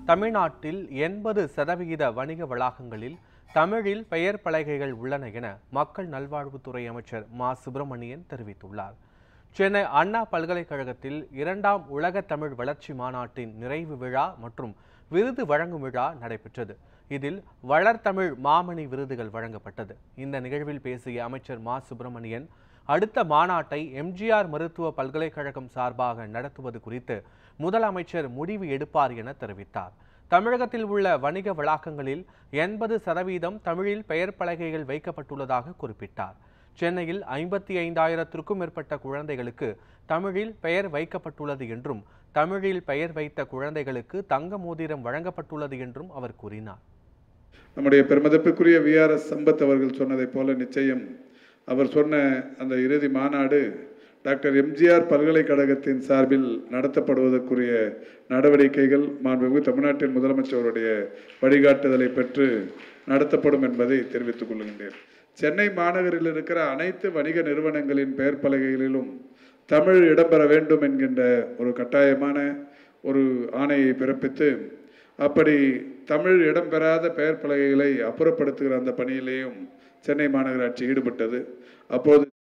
தமிழ்நாட்டில் எண்பது சதவிகித வணிக வளாகங்களில் தமிழில் பெயர் பலகைகள் உள்ளன என மக்கள் நல்வாழ்வுத்துறை அமைச்சர் மா சுப்பிரமணியன் தெரிவித்துள்ளார் சென்னை அண்ணா பல்கலைக்கழகத்தில் இரண்டாம் உலக தமிழ் வளர்ச்சி மாநாட்டின் நிறைவு விழா மற்றும் விருது வழங்கும் விழா நடைபெற்றது இதில் வளர்தமிழ் மாமணி விருதுகள் வழங்கப்பட்டது இந்த நிகழ்வில் பேசிய அமைச்சர் மா சுப்பிரமணியன் அடுத்த மாநாட்டை எம்ஜிஆர் மருத்துவ பல்கலைக்கழகம் சார்பாக நடத்துவது குறித்து முதலமைச்சர் முடிவு எடுப்பார் என தெரிவித்தார் தமிழகத்தில் உள்ள வணிக வளாகங்களில் எண்பது சதவீதம் தமிழில் பெயர் பலகைகள் வைக்கப்பட்டுள்ளதாக குறிப்பிட்டார் சென்னையில் ஐம்பத்தி ஐந்தாயிரத்திற்கும் மேற்பட்ட குழந்தைகளுக்கு தமிழில் பெயர் வைக்கப்பட்டுள்ளது என்றும் தமிழில் பெயர் வைத்த குழந்தைகளுக்கு தங்க மோதிரம் வழங்கப்பட்டுள்ளது என்றும் அவர் கூறினார் நம்முடைய பெருமதிப்புக்குரிய விஆர்எஸ் சம்பத் அவர்கள் சொன்னதைப் போல நிச்சயம் அவர் சொன்ன அந்த இறுதி மாநாடு டாக்டர் எம்ஜிஆர் பல்கலைக்கழகத்தின் சார்பில் நடத்தப்படுவதற்குரிய நடவடிக்கைகள் மாண்புமிகு தமிழ்நாட்டின் முதலமைச்சருடைய வழிகாட்டுதலை பெற்று நடத்தப்படும் என்பதை தெரிவித்துக் கொள்கின்றேன் சென்னை மாநகரில் இருக்கிற அனைத்து வணிக நிறுவனங்களின் பெயர் பலகைகளிலும் தமிழ் இடம்பெற வேண்டும் என்கின்ற ஒரு கட்டாயமான ஒரு ஆணையை பிறப்பித்து அப்படி தமிழ் இடம்பெறாத பெயர் பலகைகளை அப்புறப்படுத்துகிற அந்த பணியிலேயும் சென்னை மாநகராட்சி ஈடுபட்டது அப்போது